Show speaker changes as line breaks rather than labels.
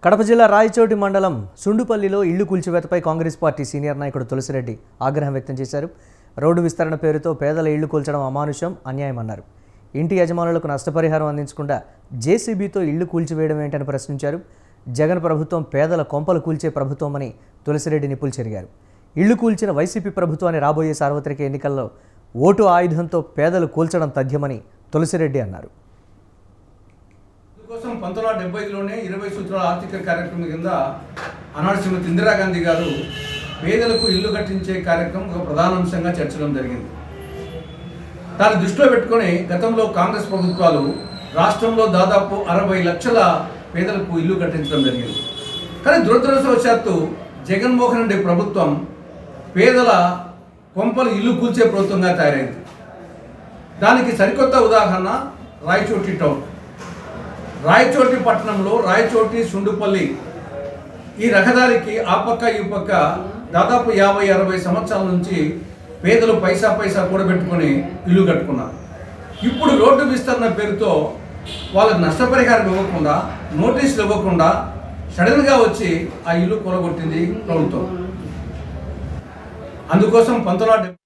కడప జిల్లా రాయచోటి మండలం సుండుపల్లిలో ఇళ్లు కూల్చివేతపై కాంగ్రెస్ పార్టీ సీనియర్ నాయకుడు తులసిరెడ్డి ఆగ్రహం వ్యక్తం చేశారు రోడ్డు విస్తరణ పేరుతో పేదల ఇళ్లు కూల్చడం అమానుషం అన్యాయం అన్నారు ఇంటి యజమానులకు నష్టపరిహారం అందించకుండా జేసీబీతో ఇళ్లు కూల్చివేయడం ఏంటని ప్రశ్నించారు జగన్ ప్రభుత్వం పేదల కొంపలు కూల్చే ప్రభుత్వమని తులసిరెడ్డి నిప్పులు చెరిగారు ఇళ్లు కూల్చిన వైసీపీ ప్రభుత్వాన్ని రాబోయే సార్వత్రిక ఎన్నికల్లో ఓటు ఆయుధంతో పేదలు కూల్చడం తథ్యమని తులసిరెడ్డి అన్నారు
అందుకోసం పంతొమ్మిది వందల డెబ్బై ఐదులోనే ఇరవై సూత్రాల ఆర్థిక కార్యక్రమం కింద ఆనాడు శ్రీమతి ఇందిరాగాంధీ గారు పేదలకు ఇల్లు కట్టించే కార్యక్రమం ఒక ప్రధాన అంశంగా చర్చడం జరిగింది దాన్ని దృష్టిలో పెట్టుకొని గతంలో కాంగ్రెస్ ప్రభుత్వాలు రాష్ట్రంలో దాదాపు అరవై లక్షల పేదలకు ఇల్లు కట్టించడం జరిగింది కానీ దురదృష్టవశాత్తు జగన్మోహన్ రెడ్డి ప్రభుత్వం పేదల కొంపలు ఇల్లు కూల్చే ప్రభుత్వంగా తయారైంది దానికి సరికొత్త ఉదాహరణ రాయచోటి టౌన్ రాయచోటి పట్టణంలో రాయచోటి సుండుపల్లి ఈ రహదారికి ఆ పక్క ఈ పక్క దాదాపు యాభై అరవై సంవత్సరాల నుంచి పేదలు పైసా పైసా కూడబెట్టుకొని ఇల్లు కట్టుకున్నారు ఇప్పుడు రోడ్డు విస్తరణ పేరుతో వాళ్ళకి నష్టపరిహారం ఇవ్వకుండా నోటీసులు ఇవ్వకుండా సడన్గా వచ్చి ఆ ఇల్లు కూలగొట్టింది ప్రభుత్వం అందుకోసం పంతొమ్మిది వందల డెబ్బై